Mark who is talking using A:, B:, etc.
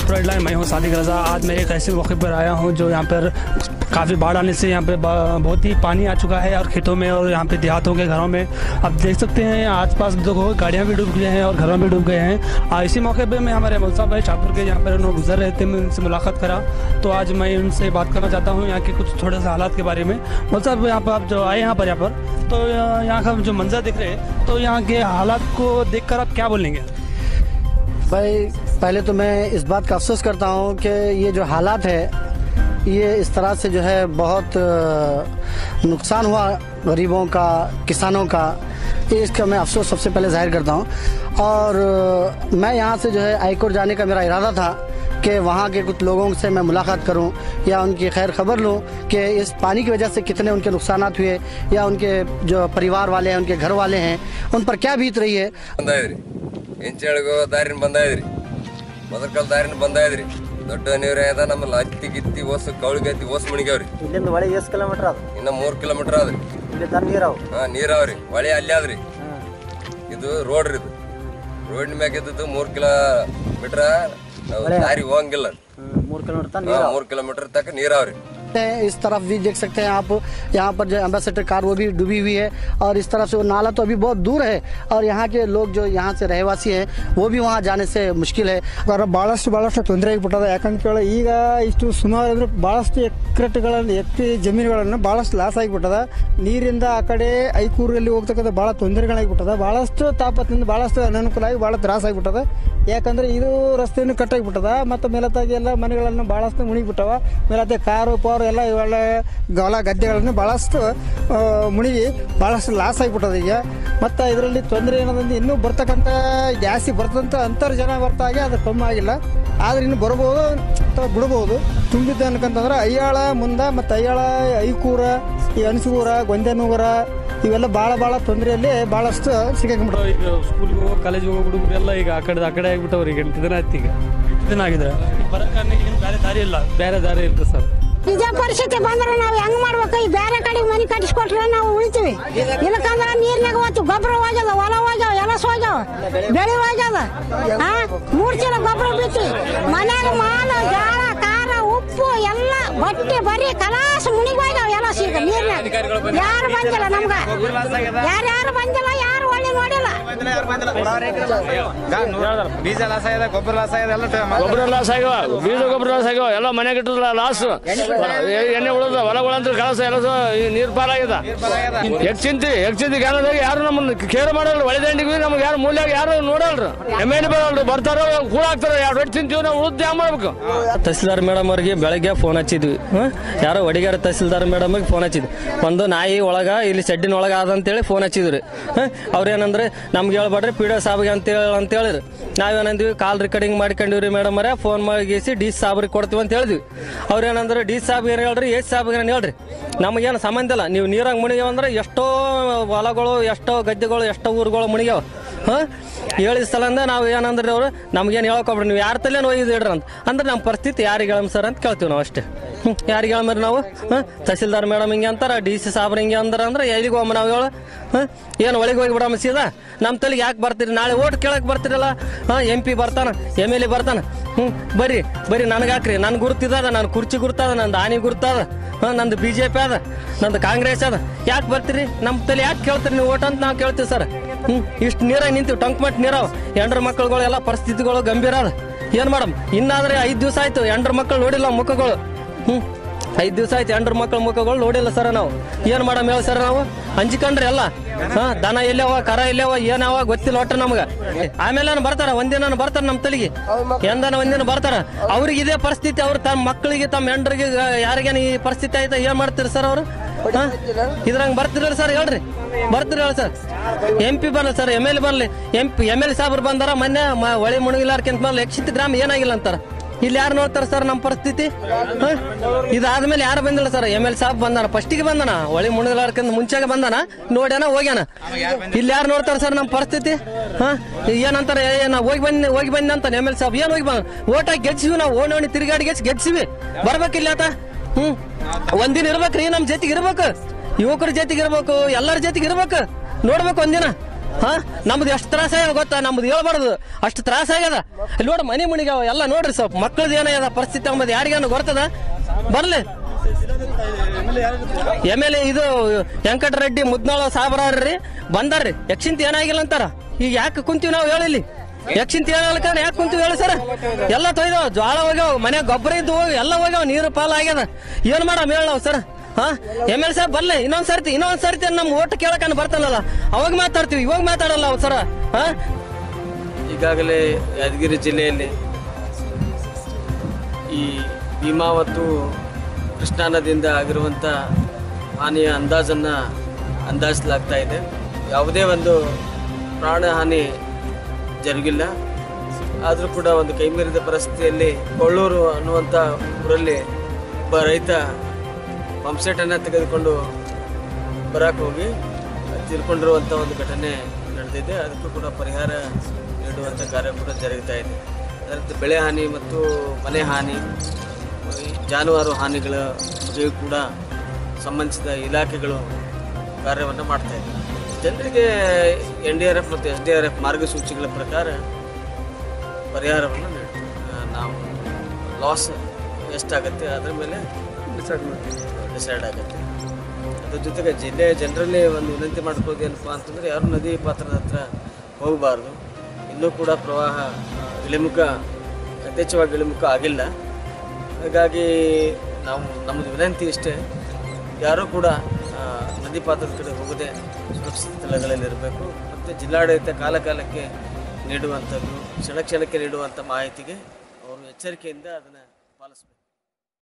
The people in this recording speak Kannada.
A: शाहपुर हेडलाइन मैं हूँ सादिक रजा आज मैं एक ऐसे मौके पर आया हूँ जो यहाँ पर काफ़ी बाढ़ आने से यहाँ पे बा- बहुत ही पानी आ चुका है और खेतों में और यहाँ पे देहातों के घरों में आप देख सकते हैं आसपास देखो गाड़ियाँ भी डूब गई हैं और घरों भी डूब गए हैं आ, इसी मौके पे मैं हमारे मौसा भाई शाहपुर के यहाँ पर उन्होंने गुजर रहे थे मैं उनसे मुलाकात करा तो आज मैं उनसे बात करना चाहता हूँ यहाँ के कुछ थोड़े से हालात के बारे में मौसा साहब यहाँ पर आप जो आए यहाँ पर यहाँ पर तो यहाँ यहाँ का जो मंजर दिख रहे हैं तो यहाँ के हालात को देख कर आप क्या बोलेंगे
B: भाई पहले तो मैं इस बात का अफसोस करता हूँ कि ये जो हालात है ये इस तरह से जो है बहुत अ, नुकसान हुआ गरीबों का किसानों का ये इसका मैं अफसोस सबसे पहले जाहिर करता हूँ और अ, मैं यहाँ से जो है हाईकोर्ट जाने का मेरा इरादा था कि वहाँ के कुछ लोगों से मैं मुलाकात करूं या उनकी खैर खबर लूं कि इस पानी की वजह से कितने उनके नुकसान हुए या उनके जो परिवार वाले हैं उनके घर वाले हैं उन पर क्या बीत रही है
C: ಬಂದಾಯ್ದ್ರಿ ಇಂಚೆಳ್ಗೋ ದಾರಿನ ಬಂದಾಯ್ದ್ರಿ ಮೊದಲ ದಾರಿನ ಬಂದಾಯ್ದ್ರಿ ದೊಡ್ಡ ನೀರು ಆಗ್ಯದ ನಮ್ಮಲ್ಲಿ ಹತ್ತಿ ಗಿತ್ತಿ ಓಸ್ ಕೌಳಿಗೆ ಹತ್ತಿ ಓಸ್ ಮುಣಿಗ್ಯಾವ್ರಿ
B: ಇಲ್ಲಿಂದ ಒಳ್ಳೆ ಎಷ್ಟು ಕಿಲೋಮೀಟರ್ ಅದು
C: ಇನ್ನ ಮೂರ್ ಕಿಲೋಮೀಟರ್ ಆದ್ರಿ
B: ಇಲ್ಲಿ ತನ್ನ ನೀರವು
C: ಹಾ ನೀರಾವ್ರಿ ಹೊಳೆ ಅಲ್ಲಿ ಆದ್ರಿ ಇದು ರೋಡ್ ರೀ ಇದು ರೋಡ್ ಮ್ಯಾಗ ಇದ್ದದ್ದು ಮೂರ್ ಕಿಲೋಮೀಟರ್ ನಾವು ದಾರಿ ಹೋಗಂಗಿಲ್ಲ
B: ಮೂರು ಕಿಲೋಮೀಟರ್ ತನಕ
C: ಹಾ, ಮೂರ್ ಕಿಲೋಮೀಟರ್ ತನಕ ನೀರಾವ್ರಿ
B: हैं इस तरफ भी देख सकते हैं आप यहाँ पर जो एम्बेसडर कार वो भी डूबी हुई है और इस तरफ से वो नाला तो अभी बहुत दूर है और यहाँ के लोग जो यहाँ से रहवासी हैं वो भी वहाँ जाने से मुश्किल है
D: ಅದರ ಭಾಳಷ್ಟು ಭಾಳಷ್ಟು ತೊಂದರೆ ಆಗಿಬಿಟ್ಟದ ಯಾಕಂತ ಕೇಳಿ ಈಗ ಇಷ್ಟು ಸುಮಾರು ಅಂದ್ರೆ ಭಾಳಷ್ಟು ಎಕರೆಟ್ಗಳಲ್ಲಿ ಎಕರೆ ಜಮೀನುಗಳನ್ನು ಭಾಳಷ್ಟು ಲಾಸ್ ಆಗಿಬಿಟ್ಟದ ನೀರಿಂದ ಆ ಕಡೆ ಐಕೂರಲ್ಲಿ ಹೋಗ್ತಕ್ಕಂಥ ಭಾಳ ತೊಂದರೆಗಳಾಗಿಬಿಟ್ಟದ ಭಾಳಷ್ಟು ತಾಪತ್ರಿಂದ ಭಾಳಷ್ಟು ಅನನುಕೂಲ ಆಗಿ ಭಾಳ ತ್ರಾಸ ಆಗಿಬಿಟ್ಟದ ಯಾಕಂದ್ರೆ ಇದು ರಸ್ತೆಯನ್ನು ಕಟ್ಟಾಗಿಬಿಟ್ಟದ ಮತ್ತು ಮೇಲತ್ತಾಗಿ ಎಲ್ಲ ಮನೆಗಳನ್ನು ಭಾಳಷ್ಟು ಮುಣಿಗಿಬಿಟ್ಟವ ಮೇಲತ್ತೆ ಕಾರು ಪಾರು ಎಲ್ಲ ಇವೆಲ್ಲ ಹೊಲ ಗದ್ದೆಗಳನ್ನು ಭಾಳಷ್ಟು ಆ, ಮುಳುಗಿ ಭಾಳಷ್ಟು ಲಾಸ್ ಆಗಿಬಿಟ್ಟದ ಈಗ ಮತ್ತು ಇದರಲ್ಲಿ ತೊಂದರೆ ಏನದಂದ್ರೆ ಇನ್ನೂ ಬರ್ತಕ್ಕಂಥ ಜಾಸ್ತಿ ಬರ್ತಂತ ಅಂತರ್ಜನ ಬರ್ತಾಗೆ ಅದು ಕಮ್ಮಿ ಆಗಿಲ್ಲ ಆದ್ರೆ ಇನ್ನು ಬರ್ಬೋದು ಅಥವಾ ಬಿಡ್ಬೋದು ತುಂಬಿದ್ದು ಅನ್ಕಂತಂದ್ರೆ ಅಯ್ಯಾಳ ಮುಂದ ಮತ್ತು ಅಯ್ಯಾಳ ಐಕೂರ ಈ ಅಣಸೂರ ಗೊಂದೆನೂರ ಇವೆಲ್ಲ ಭಾಳ ಭಾಳ ತೊಂದರೆಯಲ್ಲಿ ಭಾಳಷ್ಟು ಸಿಕ್ಕಾಕೊಂಡ್ಬಿಟ್ಟು
A: ಈಗ ಸ್ಕೂಲ್ಗೆ ಹೋಗೋ ಕಾಲೇಜಿಗೆ ಹೋಗೋ ಹುಡುಗರೆಲ್ಲ ಈಗ ಆ ಕಡೆ ಆ ಕಡೆ ಆಗ್ಬಿಟ್ಟವ್ರಿ ಈಗ ಎಂಟು ದಿನ ಆಯ್ತು ಈಗ ಎಂಟು ದಿನ ಆಗಿದೆ ಈಗ ಬರೋಕ್ಕೆ ಏನು ಬೇರೆ ದಾರಿ ಇಲ್ಲ ಬೇರೆ ದಾರಿ ಇಲ್ಲ ಸರ್
E: ಇದೇ ಪರಿಸ್ಥಿತಿ ಬಂದ್ರೆ ನಾವು ಹೆಂಗ್ ಮಾಡ್ಬೇಕು ಈ ಬೇರೆ ಕಡೆ ಮನೆ ಕಟ್ಟಿಸ್ಕೊಟ್ರೆ ನಾವು ಉಳಿತೀವಿ ಇಲ್ಲಕಂದ್ರ ನೀರ್ನಾಗ ಹೋಗ್ತೀವಿ ಗೊಬ್ಬರ ಹೋಗ್ಯದ ಹೊಲ ಹೋಗ್ಯಾವ ಎಲಸ ಹೋಗ್ಯಾವ ಬೆಳೆ ಹೋಗ್ಯದ ಆ ಮೂರ್ ಚೀಲ ಗೊಬ್ಬರ ಬಿತ್ತಿ ಮನ್ಯಾಗ ಮಾಲು ಜಾಳ ಖಾರ ಉಪ್ಪು ಎಲ್ಲ ಬಟ್ಟೆ ಬರೀ ಕಲಾಸ ಮುನಿಗ್ ಹೋಗ್ಯಾವ ಎಲಸ ಈಗ ನೀರ್ನಾಗ ಯಾರು ಬಂದಿಲ್ಲ ನಮ್ಗ ಯಾರ್ಯಾರು ಬಂದಿಲ್ಲ ಯಾರು ಒಳ್ಳೆ ನೋಡಿಲ್ಲ
F: ಬೀಜ ಲಾಸ್ ಆಗ್ಯದ ಗೊಬ್ಬರ ಲಾಸ್ ಆಗ್ಯದ ಎಲ್ಲ
G: ಗೊಬ್ಬರ ಲಾಸ್ ಆಗ್ಯಾವ ಬೀಜ ಗೊಬ್ಬರ ಲಾಸ್ ಆಗ್ಯಾವ ಎಲ್ಲ ಮನೆಗೆ ಇಟ್ಟದ ಲಾಸ್ ಎಣ್ಣೆ ಉಳದ ಹೊಲಗಳಂತ ಕಳಸ ಎಲ್ಲ ನೀರ್ ಪಾಲಾಗ್ಯದ ಹೆಚ್ಚಿಂತಿ ಹೆಚ್ಚಿಂತಿ ಗಾನದಾಗ ಯಾರು ನಮ್ಮನ್ನ ಕೇರ್ ಮಾಡಲ್ಲ ಒಳೆ ದಂಡಿಗೆ ನಮ್ಗೆ ಯಾರು ಮೂಲ್ಯಾಗ ಯಾರು ನೋಡಲ್ರ ಎಮ್ ಎಲ್ ಬರಲ್ರಿ ಬರ್ತಾರ ಕೂಡ ಹಾಕ್ತಾರ ಎರಡು ರೊಟ್ಟಿ ತಿಂತೀವಿ ನಾವು ಉಳಿದ ಯಾವ ಮಾಡ್ಬೇಕು
H: ತಹಸೀಲ್ದಾರ್ ಮೇಡಮ್ ಅವ್ರಿಗೆ ಬೆಳಗ್ಗೆ ಫೋನ್ ಹಚ್ಚಿದ್ವಿ ಹ್ಮ್? ಯಾರೋ ಒಡಿಗಾರ ತಹಸೀಲ್ದಾರ್ ಮೇಡಮ್ ಫೋನ್ ಹಚ್ಚಿದ್ವಿ ಒಂದು ನಾಯಿ ಒಳಗ ಇಲ್ಲಿ ಶೆಡ್ಡಿನ ಒಳಗ ಅದಂತೇಳಿ ಫೋನ್ ಹಚ್ಚಿದ್ರಿ ಹ್ಮ್? ಅವ್ರೇನಂದ್ರೆ ನಮ್ಗೆ ಹೇಳ್ಬೇಡ್ರಿ ಪಿ ಡಿ ಸಾಬ್ಗೆ ಅಂತೇಳಿ ಅಂತ ಹೇಳಿರಿ ನಾವೇನಂದ್ವಿ ಕಾಲ್ ರೆಕಾರ್ಡಿಂಗ್ ಮಾಡ್ಕೊಂಡಿವ್ರಿ ಮೇಡಮ್ ಅವರೇ ಫೋನ್ ಮಾಡಿಸಿ ಡಿ ಸಾಬ್ರಿಗೆ ಕೊಡ್ತೀವಿ ಅಂತ ಹೇಳಿದ್ವಿ ಅವ್ರೇನಂದ್ರೆ ಡಿ ಸಾಬ್ ಏನು ಹೇಳ್ರಿ ಎಸ್ ಸಾಬ್ಗೆ ಏನು ಹೇಳ್ರಿ ನಮಗೇನು ಸಂಬಂಧ ಇಲ್ಲ ನೀವು ನೀರಾಗ ಮುಣಿಗ್ಯಾವ ಅಂದ್ರೆ ಎಷ್ಟೋ ಹೊಲಗಳು ಎಷ್ಟೋ ಗದ್ದೆಗಳು ಎಷ್ಟೋ ಊರುಗಳು ಮುಣಿಗ್ಯಾವ ಹಾಂ ಹೇಳಿದ ಸ್ಥಳದಿಂದ ನಾವು ಏನಂದ್ರೆ ಅವರು ನಮ್ಗೇನು ಹೇಳ್ಕೊಬ್ರಿ ನೀವು ಯಾರ ತಲೆ ಒಯ್ದು ಇಡ್ರಿ ಅಂತ ಅಂದ್ರೆ ನಮ್ಮ ಪರಿಸ್ಥಿತಿ ಯಾರಿಗೆ ಹೇಳಮ್ ಸರ್ ಅಂತ ಕೇಳ್ತೀವಿ ನಾವು ಅಷ್ಟೇ ಹ್ಞೂ ಯಾರಿಗೆ ಹೇಳಮ್ರಿ ನಾವು ಹಾಂ ತಹಸೀಲ್ದಾರ್ ಮೇಡಮ್ ಹಿಂಗೆ ಅಂತಾರ ಡಿ ಸಿ ಸಾಬ್ರ ಹಿಂಗೆ ಅಂದ್ರ ಅಂದ್ರೆ ಎಲ್ಲಿಗೆ ಹೋಗಮ್ಮ ನಾವು ಹೇಳು ಹಾಂ ಏನು ಒಳಗೆ ಹೋಗಿ ಬಿಡಮ್ಮ ಸೀದಾ ನಮ್ಮ ತಲೆಗೆ ಯಾಕೆ ಬರ್ತೀರಿ ನಾಳೆ ಓಟ್ ಕೇಳಕ್ಕೆ ಬರ್ತೀರಲ್ಲ ಹಾಂ ಎಂ ಪಿ ಬರ್ತಾನ ಎಮ್ ಎಲ್ ಎ ಬರ್ತಾನ ಹ್ಞೂ ಬರ್ರಿ ಬರ್ರಿ ನನಗೆ ಹಾಕ್ರಿ ನನ್ನ ಗುರುತಿದ ನನ್ನ ಕುರ್ಚಿ ಗುರ್ತದ ನಂದು ಆನಿ ಗುರ್ತದ ಹಾಂ ನಂದು ಬಿ ಜೆ ಪಿ ಅದ ನಂದು ಕಾಂಗ್ರೆಸ್ ಅದ ಯಾಕೆ ಬರ್ತೀರಿ ನಮ್ಮ ತಲೆ ಯಾಕೆ ಕೇಳ್ತೀರಿ ನೀವು ಓಟ್ ಅಂತ ನಾವು ಕೇಳ್ತೀವಿ ಸರ್ ಹ್ಞೂ ಇಷ್ಟು ನೀರಾಗ ನಿಂತೀವಿ ಟಂಕ್ ಮಟ್ ನೀರಾವ ಎಂಡ್ರ ಮಕ್ಕಳುಗಳು ಎಲ್ಲ ಪರಿಸ್ಥಿತಿಗಳು ಗಂಭೀರ ಅದ ಏನು ಮಾಡಮ್ ಇನ್ನಾದ್ರೆ ಐದು ದಿವಸ ಆಯ್ತು ಎಂಡ್ರ ಮಕ್ಕಳು ನೋಡಿಲ್ಲ ಮುಖಗಳು ಹ್ಞೂ ಐದು ದಿವಸ ಆಯ್ತು ಎಂಡ್ರ ಮಕ್ಕಳ ಮುಖಗಳು ನೋಡಿಲ್ಲ ಸರ್ ನಾವು ಏನು ಮಾಡಮ್ ಹೇಳಿ ಸರ್ ನಾವು ಹಂಚಿಕೊಂಡ್ರಿ ಎಲ್ಲ ಹಾ ದನ ಎಲ್ಲವ ಕರ ಎಲ್ಲವ ಏನವ ಗೊತ್ತಿಲ್ಲ ಒಟ್ಟು ನಮ್ಗ ಆಮೇಲೆ ಬರ್ತಾರ ಒಂದಿನ ಬರ್ತಾರ ನಮ್ಮ ತಲೆಗೆ ಎಂದನ ಒಂದಿನ ಬರ್ತಾರ ಅವ್ರಿಗೆ ಇದೇ ಪರಿಸ್ಥಿತಿ ಅವ್ರು ತಮ್ಮ ಮಕ್ಕಳಿಗೆ ತಮ್ಮ ಹೆಂಡ್ರಿಗೆ ಯಾರಿಗೇನು ಈ ಪರಿಸ್ಥಿತಿ ಆಯ್ತಾ ಏನ್ ಮಾಡ್ತೀರಿ ಸರ್ ಅವರು ಇದ್ರಂಗ್ ಬರ್ತಿರಲ್ಲ ಸರ್ ಹೇಳ್ರಿ ಬರ್ತಿರಲ್ಲ ಸರ್ ಎಂ ಪಿ ಬರಲ್ಲ ಸರ್ ಎಮ್ ಎಲ್ ಬರಲಿ ಎಂ ಪಿ ಎಮ್ ಎಲ್ ಸಾಬ್ರು ಬಂದಾರ ಮೊನ್ನೆ ಮ- ಹೊಳೆ ಮುಣಗಿಲಾರ್ಕೆಂತ ಮೇಲೆ ಯಕ್ಷಿತ್ ಗ್ರಾಮ ಏನಾಗಿಲ್ಲ ಅಂತಾರ ಇಲ್ಲಿ ಯಾರು ನೋಡ್ತಾರ ಸರ್ ನಮ್ಮ ಪರಿಸ್ಥಿತಿ ಹ? ಇದಾದ್ಮೇಲೆ ಯಾರು ಬಂದಿಲ್ಲ ಸರ್ ಎಮ್ ಎಲ್ ಸಾಬ್ ಬಂದಾನ ಫಸ್ಟಿಗೆ ಬಂದಾನ ಹೊಳೆ ಮುಣಗಿಲಾರ್ಕೆಂತ ಮುಂಚೆಗೆ ಬಂದಾನ ನೋಡ್ಯಾನ ಹೋಗ್ಯಾನ ಇಲ್ಲಿ ಯಾರು ನೋಡ್ತಾರ ಸರ್ ನಮ್ಮ ಪರಿಸ್ಥಿತಿ ಹಾ ಏನಂತಾರೆ ಏ, ನಾ ಹೋಗಿ ಬಂದ್ ಹೋಗಿ ಬಂದ ಅಂತ ಎಮ್ ಎಲ್ ಸಾಬ್ ಏನ್ ಹೋಗಿ ಬಂದ ಓಟ್ ಹಾಕಿ ಗೆಲ್ಸಿವಿ ನಾವು ಓಣಿ ತಿರುಗಾಡಿ ಗೆಲ್ಸಿ ಗೆಲ್ಸಿವಿ ಬರ್ಬೇಕಿಲ್ಲ ಆತ ಹ್ಮ್ ಒಂದಿನ ಇರ್ಬೇಕ್ರಿ ನಮ್ ಜೊತೆಗೆ ಇರ್ಬೇಕು ಯುವಕರ ಜೊತೆಗೆ ಇರ್ಬೇಕು ಎಲ್ಲರ ಜೊತೆಗೆ ಇರ್ಬೇಕು ನೋಡ್ಬೇಕು ಒಂದಿನ ಹಾ ನಮ್ದು ಎಷ್ಟು ತ್ರಾಸ ಆಗ್ಯದ ಗೊತ್ತಾ ನಮ್ದು ಹೇಳ್ಬಾರ್ದು ಅಷ್ಟು ತ್ರಾಸ ಆಗ್ಯದ ಇಲ್ಲಿ ನೋಡಿ ಮನಿ ಮುಣಿಗಾವ ಎಲ್ಲ ನೋಡ್ರಿ ಸ್ವಲ್ಪ ಮಕ್ಕಳದ್ದು ಏನಾಗ್ಯದ ಪರಿಸ್ಥಿತಿ ಅಂಬದು ಯಾರಿಗಾನು ಗೊತ್ತದ ಬರ್ಲಿ ಎಮ್ ಎಲ್ ಎ ಇದು ವೆಂಕಟರೆಡ್ಡಿ ಮುದ್ನಾಳ ಸಾಬ್ರಾರ್ರಿ ಬಂದಾರ್ರಿ ಯಕ್ಷಿಂತ ಏನಾಗಿಲ್ಲ ಅಂತಾರ ಈಗ ಯಾಕೆ ಕುಂತೀವಿ ನಾವು ಹೇಳಿಲಿ ಯಕ್ಷಿಂತ ಹೇಳಕ ಯಾಕೆ ಕುಂತೀವಿ ಹೇಳಿ ಸರ್ ಎಲ್ಲ ತೊಯ್ದಾವ ಜ್ವಾಳ ಹೋಗ್ಯಾವ ಮನೆ ಗೊಬ್ಬರ ಇದ್ದು ಹೋಗಿ ಎಲ್ಲ ಹೋಗ್ಯಾವ ನೀರು ಪಾಲ ಆಗ್ಯದ ಏನ್ ಮಾಡಮ್ ಹೇಳ ನಾವು ಸರ್ ಹಾ ಎಮ್ ಎಲ್ ಸಾಹೇಬ್ ಬರ್ಲಿ ಇನ್ನೊಂದ್ ಸರ್ತಿ ಇನ್ನೊಂದ್ ಸರ್ತಿ ನಮ್ ಓಟ್ ಕೇಳಕನ್ ಬರ್ತಾನಲ್ಲ ಅವಾಗ ಮಾತಾಡ್ತೀವಿ ಇವಾಗ ಮಾತಾಡಲ್ಲ ಅವ್ ಸರ ಹಾ
I: ಈಗಾಗಲೇ ಯಾದಗಿರಿ ಜಿಲ್ಲೆಯಲ್ಲಿ ಈ ಭೀಮಾ ಮತ್ತು ಕೃಷ್ಣಾ ನದಿಯಿಂದ ಆಗಿರುವಂಥ ಹಾನಿಯ ಅಂದಾಜನ್ನು ಅಂದಾಜಿಸಲಾಗ್ತಾ ಇದೆ ಯಾವುದೇ ಒಂದು ಪ್ರಾಣ ಹಾನಿ ಜರುಗಿಲ್ಲ ಆದರೂ ಕೂಡ ಒಂದು ಕೈಮೀರಿದ ಪರಿಸ್ಥಿತಿಯಲ್ಲಿ ಕೊಳ್ಳೂರು ಅನ್ನುವಂಥ ಊರಲ್ಲಿ ಒಬ್ಬ ರೈತ ಪಂಪ್ಸೆಟನ್ನು ತೆಗೆದುಕೊಂಡು ಬರಕ್ಕೆ ಹೋಗಿ ತೀರ್ಕೊಂಡಿರುವಂಥ ಒಂದು ಘಟನೆ ನಡೆದಿದೆ ಅದಕ್ಕೂ ಕೂಡ ಪರಿಹಾರ ನೀಡುವಂಥ ಕಾರ್ಯ ಕೂಡ ಜರುಗ್ತಾ ಇದೆ ಅದರಂತೆ ಬೆಳೆ ಹಾನಿ ಮತ್ತು ಮನೆ ಹಾನಿ ಈ ಜಾನುವಾರು ಹಾನಿಗಳ ಬಗ್ಗೆಯೂ ಕೂಡ ಸಂಬಂಧಿಸಿದ ಇಲಾಖೆಗಳು ಕಾರ್ಯವನ್ನು ಮಾಡ್ತಾ ಇದೆ ಜನರಿಗೆ ಎನ್ ಡಿ ಆರ್ ಎಫ್ ಮತ್ತು ಎಸ್ ಡಿ ಆರ್ ಎಫ್ ಮಾರ್ಗಸೂಚಿಗಳ ಪ್ರಕಾರ ಪರಿಹಾರವನ್ನು ನೀಡ್ತೀವಿ ಆ, ನಾವು ಲಾಸ್ ಎಷ್ಟಾಗುತ್ತೆ ಅದರ ಮೇಲೆ ಡಿಸೈಡ್ ಆಗುತ್ತೆ ಅದ್ರ ಜೊತೆಗೆ ಜಿಲ್ಲೆಯ ಜನರಲ್ಲಿ ಒಂದು ವಿನಂತಿ ಮಾಡ್ಕೊಳ್ಳೋದು ಏನಪ್ಪ ಅಂತಂದರೆ ಯಾರು ನದಿ ಪಾತ್ರದ ಹತ್ರ ಹೋಗಬಾರ್ದು ಇನ್ನೂ ಕೂಡ ಪ್ರವಾಹ ಆ, ಇಳಿಮುಖ ಯಥೇಚ್ಛವಾಗಿ ಇಳಿಮುಖ ಆಗಿಲ್ಲ ಹಾಗಾಗಿ ನಾವು ನಮ್ಮದು ವಿನಂತಿ ಇಷ್ಟೇ ಯಾರೂ ಕೂಡ ಆ, ನದಿ ಪಾತ್ರದ ಕಡೆ ಹೋಗದೆ ಸುರಕ್ಷಿತ ಸ್ಥಳಗಳಲ್ಲಿ ಇರಬೇಕು ಮತ್ತು ಜಿಲ್ಲಾಡಳಿತ ಕಾಲ ಕಾಲಕ್ಕೆ ನೀಡುವಂಥದ್ದು ಕ್ಷಣ ಕ್ಷಣಕ್ಕೆ ನೀಡುವಂಥ ಮಾಹಿತಿಗೆ ಅವರು ಎಚ್ಚರಿಕೆಯಿಂದ ಅದನ್ನು ಪಾಲಿಸಬೇಕು